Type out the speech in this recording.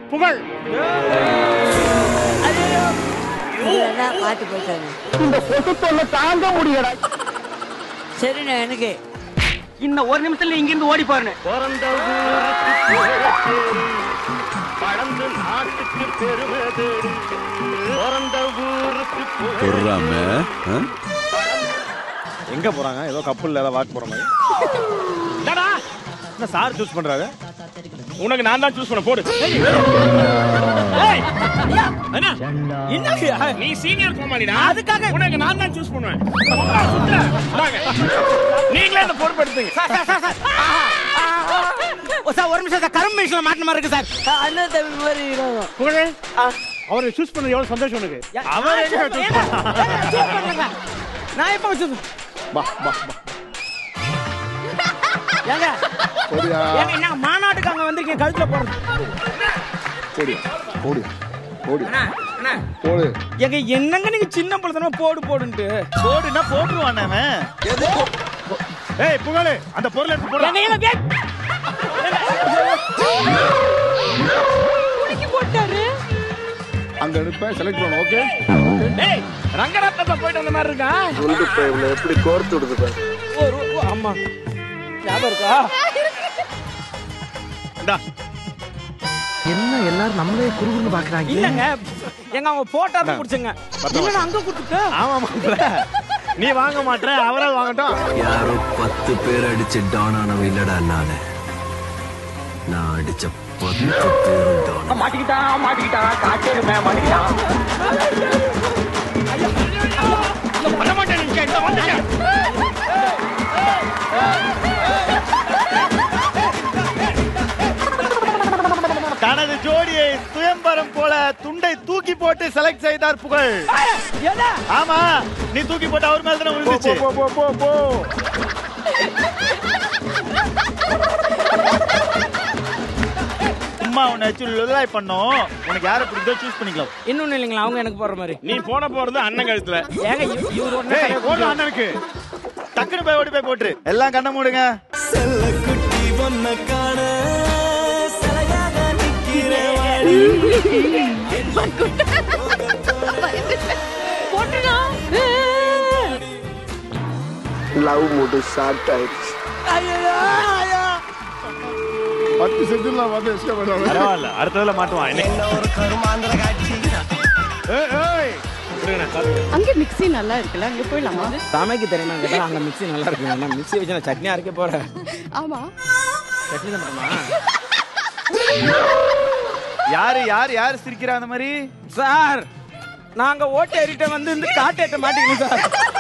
புகழ் இல்லைன்னா மாட்டு போயிட்டாங்க இந்த கொசு தொல்லை தாங்க முடியல சரிண்ணா எனக்கு இன்னும் ஒரு நிமிஷத்துல இங்க இருந்து ஓடி பாருங்க வளர்ந்து நாட்டுக்கு பெருமை தேடி பிறந்த ஊருக்கு பொறாம எங்க போறாங்க ஏதோ கப்பல்ல ஏதோ வாக் போற மாதிரி என்ன சார் சூஸ் பண்றாரு உனக்கு நான் தான் சூஸ் பண்ண போடு நீ சீனியர் கோமாளிடா அதுக்காக உனக்கு நான் தான் சூஸ் பண்ணுவேன் உட்கார, சுத்துற. வாங்க. நீங்களே இந்த பொறுப்பு எடுத்துங்க சார் ஒரு நிமிஷம் சார் கரும்பு மிஷினில் மாட்டின மாதிரி இருக்கு சார் அண்ணன் தம்பி மாதிரி இருக்காங்க. புகழ் அவரை சூஸ் பண்ணது எவ்வளவு சந்தோஷம் உனக்கு அவர் நான் எப்போ வச்சு பா பா பா ஏங்க போடியா ஏங்க என்ன மாநாட்டுக்கு அங்க வந்திருக்கீங்க கழுத்துல போறது போடி போடி போடி அண்ணா, அண்ணா. போடு ஏங்க என்னங்க நீங்க சின்ன பிள்ளைத்தனமா போடு போடுன்ட்டு போடுனா போட்டுருவான் அவன் ஏய் புகழு அந்த பொருள் எடுத்து போடு ஏங்க, ஏங்க, ஏங்க. அங்க எடுப்பேன் செலக்ட் பண்ணு ஓகே ஏய் ரங்கரத்னத்தை போயிட்டு வந்த மாதிரி இருக்கா எப்படி கோர்த்து விடுது பாரு ஒரு ஒரு- ஆமா ஞாபகம் இருக்கா இந்தா. என்ன எல்லாரும் நம்மளே குறுகுறுன்னு பாக்குறாங்க இல்லங்க எங்க அவங்க போட்டோ தான் குடிச்சுங்க இல்ல அங்க கொடுத்துட்டு ஆமா மாப்பிள்ள நீ வாங்க மாட்டே அவரே வாங்கட்டும் யாரோ பத்து பேர் அடிச்ச டான் ஆனவ இல்லடா நானு நான் அடிச்ச பத்து பேரும் டான் மாட்டிக்கிட்டா மாட்டிக்கிட்டா காட்டேருமே மாட்டிக்கிட்டா பண்ண மாட்டேன் நீங்க இந்த வந்துட்டேன் தனது ஜோடியை சுயம்பரம் போல துண்டை தூக்கி போட்டு செலக்ட் செய்தார் புகழ் ஏடா ஆமா நீ தூக்கி போட்டு அவர் மேல தானே விழுந்துச்சு போ போ போ போ சும்மா உன்னை வச்சு லுலாய் பண்ணோம் உனக்கு யாரை பிடிக்கோ சூஸ் பண்ணிக்கலாம் இன்னொன்னு இல்லைங்களா அவங்க எனக்கு போடுற மாதிரி நீ போன போறது அண்ணன் கழுத்துல ஏங்க இவ- இவரு ஒண்ணு ஏய் போடு அண்ணனுக்கு டக்குனு போய் ஓடி போய் போட்டுரு எல்லாம் கண்ண மூடுங்க பத்து செஞ்சிடலாம் வந்து எக்ஸ்ட்ரா பண்ணுவாங்க பரவாயில்ல அடுத்ததுல மாட்டுவான் என்ன ஏய், ஏய் அங்க மிக்ஸி நல்லா இருக்குல்ல அங்க போயிடலாமா சமைக்க தெரியுமா கேட்டா அங்க மிக்ஸி நல்லா இருக்கு நான் மிக்ஸி வச்சு நான் சட்னி அரைக்க போறேன் ஆமா சட்னி தான் பண்ணுமா யாரு யாரு யாரு சிரிக்கிறா அந்த மாதிரி சார் நாங்க ஓட்ட ஏறிட்ட வந்து இந்த காட்டேட்ட மாட்டிக்கணும் சார்